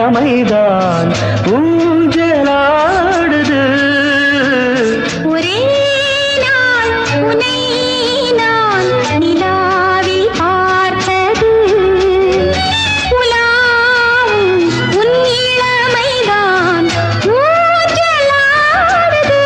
இளமைதான் ஊஞ்சலாடுது ஒரே நாள் உன்னை நான் நிலாவில் பார்த்தது உலாவும் உன் இளமைதான் ஊஞ்சலாடுது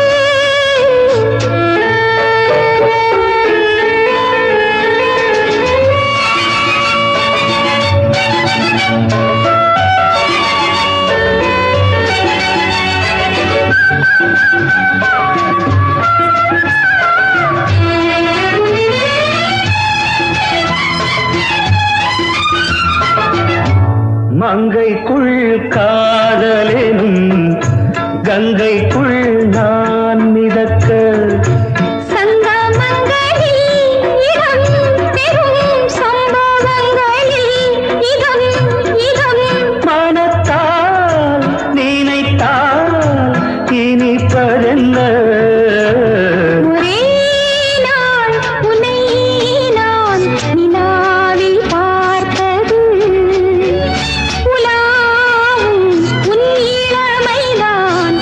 மங்கைக்குள் காதலெனும் கங்கைக்குள் நான் மிதக்க சங்கமங்களில் இடம் பெறும் சம்பவங்களில் இதம் இதம் மனத்தால் நினைத்தால் இனிப்பதென்ன ஒரே நாள் உன்னை நான் நிலாவில் பார்த்தது உலாவும் உன் இளமைதான்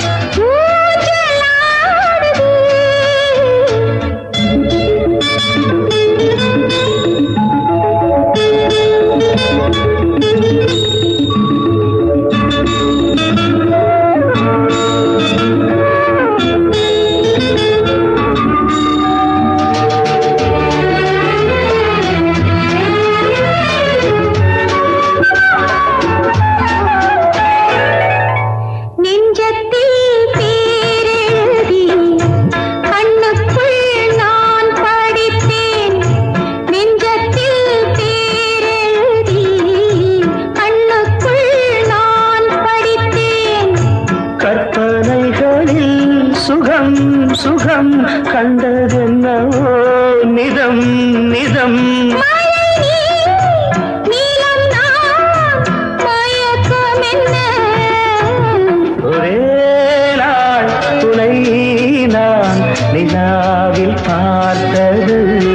நெஞ்சத்தில் பேரெழுதி கண்ணுக்குள் நான் படித்தேன் நெஞ்சத்தில் பேரெழுதி கண்ணுக்குள் நான் படித்தேன் கற்பனைகளில் சுகம் சுகம் கண்டதென்னவோ நிதம் நிதம் மழை நீர், நீலம் நான், மயக்கம் என்ன ஒரே நாள் துணை நான் நிலாவில் பார்த்தது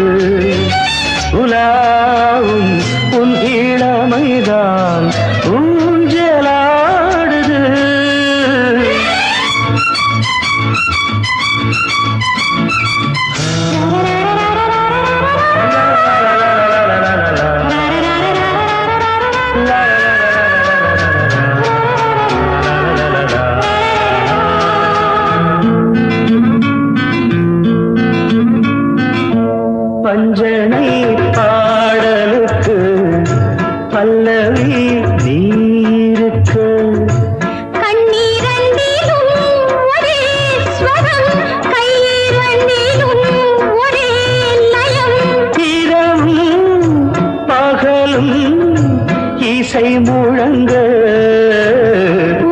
உலாவும் உன் இளமைதான் ஊஞ்சலாடுது பஞ்சனை பாடலுக்கு பல்லவி நீருக்கு கண்ணீரண்டிலும் ஒரே ஸ்வரம் கையிரண்டிலும் ஒரே லயம் இரவும் பகலும் இசை முழங்க